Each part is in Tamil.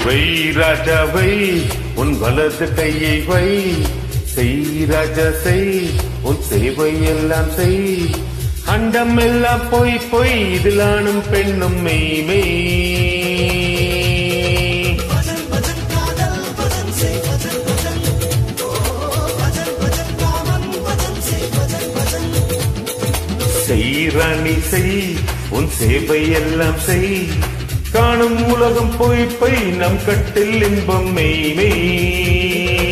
வை ராஜா வை உன் வலது கையை வை செய் ராஜா செய் உன் சேவை எல்லாம் செய் அண்டம் எல்லாம் போய் போய் இதிலானும் பெண்ணும் மெய் மெய் செய் ராணி செய் உன் சேவை எல்லாம் செய் காணும் உலகம் போய் போய் நம் கட்டில் இன்பம் மெய் மெய்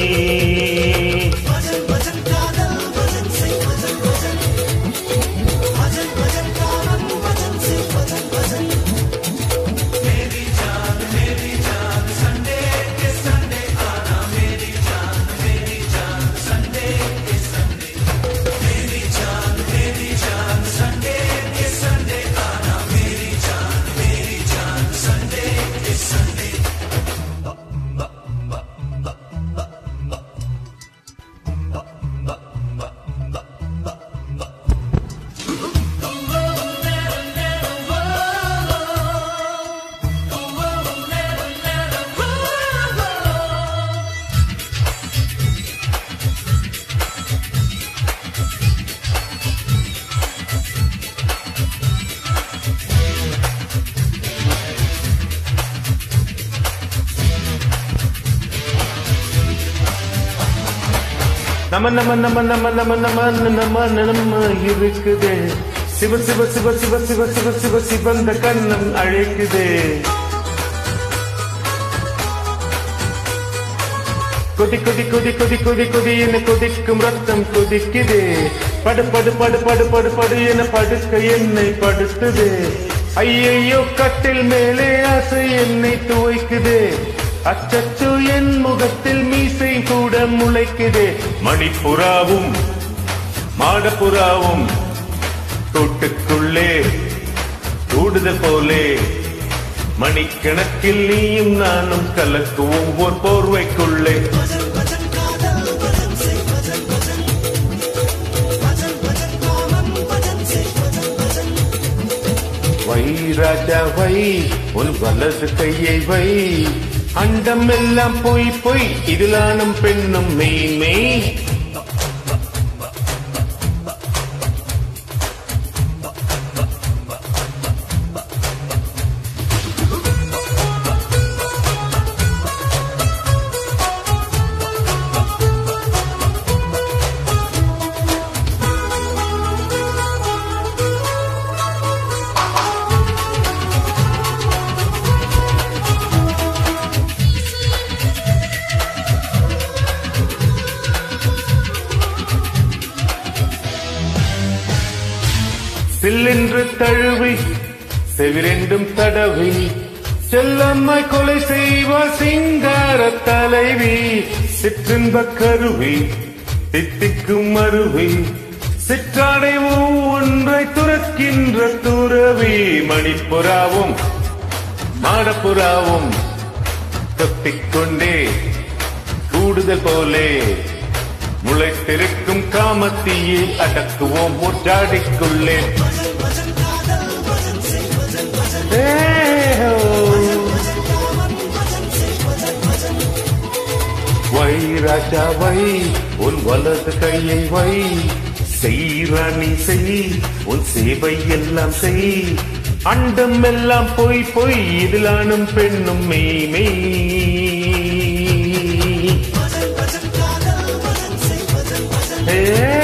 நம நம நம நம நம நம நம நம இருக்குதே சிவ சிவ சிவ சிவ சிவ சிவ சிவ சிவந்த கண்ணம் அழைக்குதே கொதி கொதி கொதி கொதி கொதி கொதி என கொதிக்கும் ரத்தம் கொதிக்குதே படு படு படு படு படு படு என படுக்க என்னை படுத்துது ஐயையோ கட்டில் மேலே ஆசை என்னை துவைக்குதே அச்சச்சோ என் முகத்தில் மீசை கூட முளைக்குதே மணிப்புறாவும் மாடப்புறாவும் கூட்டுக்குள்ளே கூடுதல் போலே மணிக்கணக்கில் நீயும் நானும் கலக்குவோம் ஓர் போர்வைக்குள்ளே வை ராஜா வை உன் வலது கையை வை அண்டம் எல்லாம் போய் போய் இதிலானும் பெண்ணும் மெய் மெய் சில்லென்று தழுவி செவிரெண்டும் தடவி செல்லம்மாய் கொலை செய்வார் சிங்கார தலைவி சிற்றின்ப கருவி தித்திக்கும் அருவி சிற்றாடை ஒன்றை துறக்கின்ற துறவி மணிப்புறாவும் மாடப்புறாவும் தொத்திக்கொண்டே கூடுதல் போலே முளைத்திருக்கும் காமத்தீயை அடக்குவோம் ஒரு ஜாடிக்குள்ளே ஏஹோ. வை ராஜா வை உன் வலது கையை வை செய் ராணி செய் உன் சேவை எல்லாம் செய் அண்டம் எல்லாம் போய் போய் இதிலானும் பெண்ணும் மெய் மெய் ஏ